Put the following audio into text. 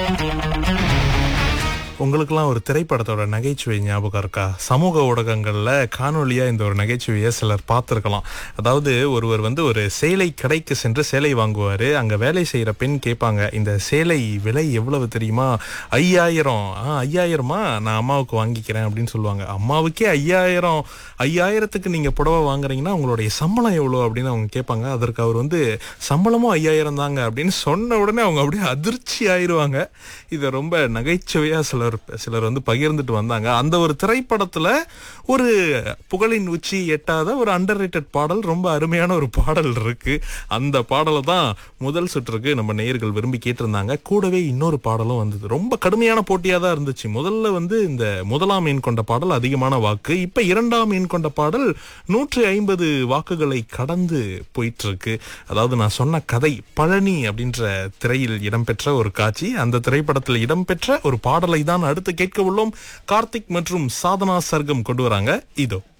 உங்களுக்கெல்லாம் ஒரு திரைப்படத்தோட நகைச்சுவை ஞாபகம் இருக்கா சமூக ஊடகங்கள்ல காணொளியா இந்த ஒரு நகைச்சுவையை சிலர் பார்த்திருக்கலாம் அதாவது ஒருவர் வந்து ஒரு சேலை கடைக்கு சென்று சேலை வாங்குவாரு அங்க வேலை செய்யற பெண் கேட்பாங்க இந்த சேலை விலை எவ்வளவு தெரியுமா ஐயாயிரம் ஆ ஐயாயிரமா நான் அம்மாவுக்கு வாங்கிக்கிறேன் அப்படின்னு சொல்லுவாங்க அம்மாவுக்கே ஐயாயிரம் ஐயாயிரத்துக்கு நீங்க புடவை வாங்குறீங்கன்னா உங்களுடைய சம்பளம் எவ்வளோ அப்படின்னு அவங்க கேட்பாங்க அதற்கு அவர் வந்து சம்பளமும் ஐயாயிரம் தாங்க அப்படின்னு சொன்ன உடனே அவங்க அப்படியே அதிர்ச்சி ஆயிருவாங்க இதை ரொம்ப நகைச்சுவையா சிலர் சிலர் வந்து பகிர்ந்துட்டு வந்தாங்க அந்த ஒரு திரைப்படத்துல ஒரு புகழின் உச்சி எட்டாத ஒரு அண்டர் பாடல் ரொம்ப அருமையான ஒரு பாடல் இருக்கு அந்த பாடலை தான் முதல் சுற்றுக்கு நம்ம நேயர்கள் விரும்பி கேட்டிருந்தாங்க கூடவே இன்னொரு பாடலும் வந்தது ரொம்ப கடுமையான போட்டியா தான் இருந்துச்சு முதல்ல வந்து இந்த முதலாம் எண் கொண்ட பாடல் அதிகமான வாக்கு இப்ப இரண்டாம் எண் கொண்ட பாடல் நூற்றி ஐம்பது வாக்குகளை கடந்து போயிட்டு இருக்கு அதாவது நான் சொன்ன கதை பழனி அப்படின்ற திரையில் இடம்பெற்ற ஒரு காட்சி அந்த திரைப்படத்தில் இடம்பெற்ற ஒரு பாடலை தான் அடுத்து கேட்க உள்ளோம் கார்த்திக் மற்றும் சாதனா சர்க்கம் கொண்டு வராங்க இதோ